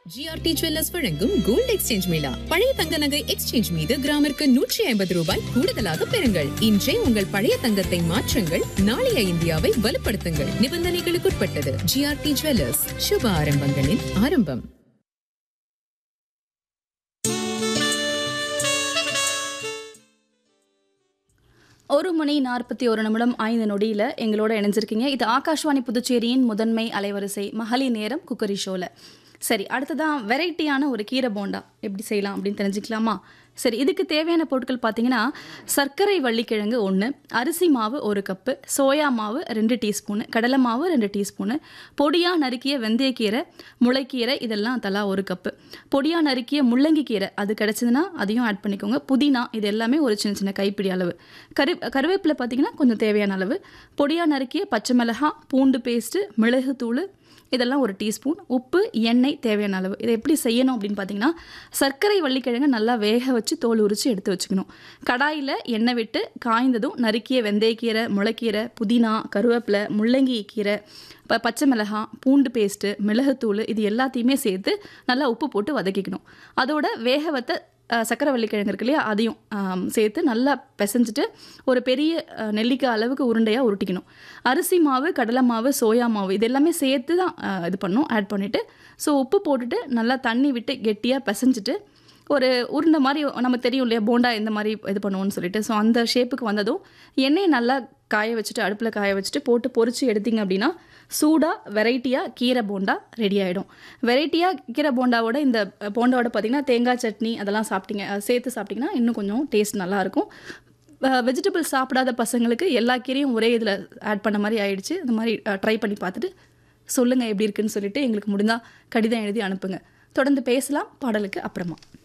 GRT jewellers வழங்கும் gold exchange mela பழைய தங்க நகை எக்ஸ்சேஞ்ச் மீது கிராமிற்கு நூற்றி ஐம்பது ரூபாய் கூடுதலாக பெறுங்கள் இன்றே உங்கள் பழைய தங்கத்தை மாற்றுங்கள் நாளைய இந்தியாவை வலுப்படுத்துங்கள் நிபந்தனைகளுக்குட்பட்டது ஜிஆர்டி ஜுவல்லர்ஸ் சுப ஆரம்பங்களின் ஆரம்பம் ஒரு மணி நாற்பத்தி ஒரு நிமிடம் ஐந்து நொடியில் எங்களோட இணைஞ்சிருக்கீங்க இது ஆகாஷ்வாணி புதுச்சேரியின் முதன்மை அலைவரிசை மகளிர் நேரம் குக்கரி ஷோவில் சரி அடுத்ததான் வெரைட்டியான ஒரு கீரை போண்டா எப்படி செய்யலாம் அப்படின்னு தெரிஞ்சுக்கலாமா சரி இதுக்கு தேவையான பொருட்கள் பார்த்தீங்கன்னா சர்க்கரை வள்ளிக்கிழங்கு ஒன்று அரிசி மாவு ஒரு கப்பு சோயா மாவு ரெண்டு டீஸ்பூனு கடலை மாவு ரெண்டு டீஸ்பூனு பொடியாக நறுக்கிய வெந்தயக்கீரை முளைக்கீரை இதெல்லாம் தலா ஒரு கப்பு பொடியாக நறுக்கிய முள்ளங்கி கீரை அது கிடச்சதுன்னா அதையும் ஆட் பண்ணிக்கோங்க புதினா இது எல்லாமே ஒரு சின்ன சின்ன கைப்பிடி அளவு கரு கருவேப்பிலை பார்த்தீங்கன்னா கொஞ்சம் தேவையான அளவு பொடியாக நறுக்கிய பச்சை மிளகாய் பூண்டு பேஸ்ட்டு மிளகுத்தூள் இதெல்லாம் ஒரு டீஸ்பூன் உப்பு எண்ணெய் தேவையான அளவு இதை எப்படி செய்யணும் அப்படின்னு பார்த்தீங்கன்னா சர்க்கரை வள்ளிக்கிழங்கு நல்லா வேக வச்சு தோல் உரித்து எடுத்து வச்சுக்கணும் கடாயில் எண்ணெய் விட்டு காய்ந்ததும் நறுக்கிய வெந்தயக்கீரை முளைக்கீரை புதினா கருவேப்பிலை முள்ளங்கி கீரை ப பச்சை மிளகாய் பூண்டு பேஸ்ட்டு மிளகுத்தூள் இது எல்லாத்தையுமே சேர்த்து நல்லா உப்பு போட்டு வதக்கிக்கணும் அதோட வேக வைத்த அஹ், சக்கரவள்ளி கிழங்கு இருக்கு இல்லையா அதையும் ஆம், சேர்த்து நல்லா பிசைஞ்சிட்டு ஒரு பெரிய அஹ், நெல்லிக்காய் அளவுக்கு உருண்டையாக உருட்டிக்கணும் அரிசி மாவு கடலை மாவு சோயா மாவு இது எல்லாமே சேர்த்து தான் அஹ், இது பண்ணணும் ஆட் பண்ணிவிட்டு ஸோ உப்பு போட்டுட்டு நல்லா தண்ணி விட்டு கெட்டியாக பிசைஞ்சிட்டு ஒரு உருண்டை மாதிரி நம்ம தெரியும் இல்லையா போண்டா இந்த மாதிரி இது பண்ணுவோம்னு சொல்லிட்டு ஸோ அந்த ஷேப்புக்கு வந்ததும் எண்ணெயை நல்லா காய வச்சுட்டு அடுப்பில் காய வச்சுட்டு போட்டு பொரிச்சு எடுத்தீங்க அப்படின்னா சூடாக வெரைட்டியாக கீரை போண்டா ரெடி ஆகிடும் வெரைட்டியாக கீரை போண்டாவோட இந்த போண்டாவோட பார்த்திங்கன்னா தேங்காய் சட்னி அதெல்லாம் சாப்பிட்டீங்க அஹ் சேர்த்து சாப்பிட்டிங்கன்னா இன்னும் கொஞ்சம் டேஸ்ட் நல்லாயிருக்கும் வெஜிடபிள் சாப்பிடாத பசங்களுக்கு எல்லா கீரையும் ஒரே இதில் ஆட் பண்ண மாதிரி ஆயிடுச்சு இந்த மாதிரி ட்ரை பண்ணி பார்த்துட்டு சொல்லுங்கள் எப்படி இருக்குன்னு சொல்லிட்டு எங்களுக்கு முடிந்தால் கடிதம் எழுதி அனுப்புங்க தொடர்ந்து பேசலாம் பாடலுக்கு அப்புறமா